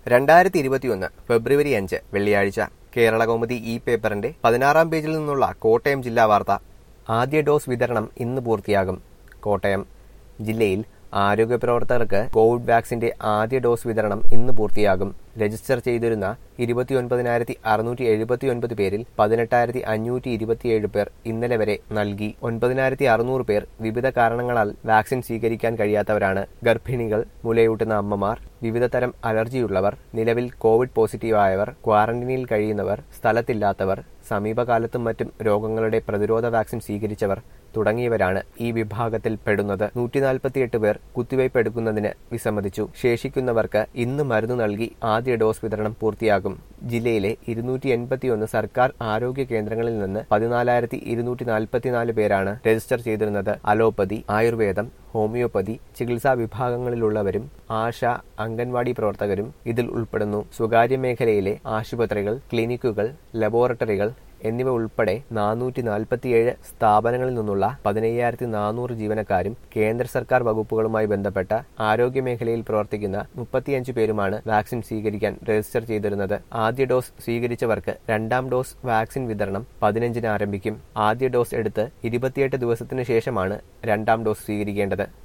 രണ്ടായിരത്തി ഇരുപത്തിയൊന്ന് ഫെബ്രുവരി അഞ്ച് വെള്ളിയാഴ്ച കേരള കൗമുദി ഈ പേപ്പറിന്റെ പതിനാറാം പേജിൽ നിന്നുള്ള കോട്ടയം ജില്ലാ വാർത്ത ആദ്യ ഡോസ് വിതരണം ഇന്ന് പൂർത്തിയാകും കോട്ടയം ജില്ലയിൽ ആരോഗ്യ പ്രവർത്തകർക്ക് കോവിഡ് വാക്സിന്റെ ആദ്യ ഡോസ് വിതരണം ഇന്ന് പൂർത്തിയാകും രജിസ്റ്റർ ചെയ്തിരുന്ന ഇരുപത്തിയൊൻപതിനായിരത്തി അറുന്നൂറ്റി എഴുപത്തിയൊൻപത് പേരിൽ പതിനെട്ടായിരത്തി അഞ്ഞൂറ്റി ഇരുപത്തിയേഴ് പേർ ഇന്നലെ വരെ നൽകി ഒൻപതിനായിരത്തി അറുന്നൂറ് പേർ വിവിധ കാരണങ്ങളാൽ വാക്സിൻ സ്വീകരിക്കാൻ കഴിയാത്തവരാണ് ഗർഭിണികൾ മുലയൂട്ടുന്ന അമ്മമാർ വിവിധ തരം അലർജിയുള്ളവർ നിലവിൽ കോവിഡ് പോസിറ്റീവായവർ ക്വാറന്റീനിൽ കഴിയുന്നവർ സ്ഥലത്തില്ലാത്തവർ സമീപകാലത്തും മറ്റും രോഗങ്ങളുടെ പ്രതിരോധ വാക്സിൻ സ്വീകരിച്ചവർ തുടങ്ങിയവരാണ് ഈ വിഭാഗത്തിൽ പെടുന്നത് നൂറ്റി നാൽപ്പത്തിയെട്ട് പേർ കുത്തിവയ്പ് എടുക്കുന്നതിന് വിസമ്മതിച്ചു ശേഷിക്കുന്നവർക്ക് ഇന്ന് മരുന്ന് നൽകി ആദ്യ ഡോസ് വിതരണം പൂർത്തിയാകും ജില്ലയിലെ ഇരുന്നൂറ്റി എൺപത്തിയൊന്ന് സർക്കാർ ആരോഗ്യ കേന്ദ്രങ്ങളിൽ നിന്ന് പതിനാലായിരത്തി ഇരുന്നൂറ്റി നാൽപ്പത്തിനാല് പേരാണ് രജിസ്റ്റർ ചെയ്തിരുന്നത് അലോപ്പതി ആയുർവേദം ഹോമിയോപ്പതി ചികിത്സാ വിഭാഗങ്ങളിലുള്ളവരും ആശ അംഗൻവാടി പ്രവർത്തകരും ഇതിൽ ഉൾപ്പെടുന്നു സ്വകാര്യ മേഖലയിലെ ആശുപത്രികൾ ക്ലിനിക്കുകൾ ലബോറട്ടറികൾ എന്നിവ ഉൾപ്പെടെ നാനൂറ്റി നാൽപ്പത്തിയേഴ് സ്ഥാപനങ്ങളിൽ നിന്നുള്ള പതിനയ്യായിരത്തി നാനൂറ് ജീവനക്കാരും കേന്ദ്ര സർക്കാർ വകുപ്പുകളുമായി ബന്ധപ്പെട്ട ആരോഗ്യ മേഖലയിൽ പ്രവർത്തിക്കുന്ന മുപ്പത്തിയഞ്ച് പേരുമാണ് വാക്സിൻ സ്വീകരിക്കാൻ രജിസ്റ്റർ ചെയ്തിരുന്നത് ആദ്യ ഡോസ് സ്വീകരിച്ചവർക്ക് രണ്ടാം ഡോസ് വാക്സിൻ വിതരണം പതിനഞ്ചിന് ആരംഭിക്കും ആദ്യ ഡോസ് എടുത്ത് ഇരുപത്തിയെട്ട് ദിവസത്തിന് ശേഷമാണ് രണ്ടാം ഡോസ് സ്വീകരിക്കേണ്ടത്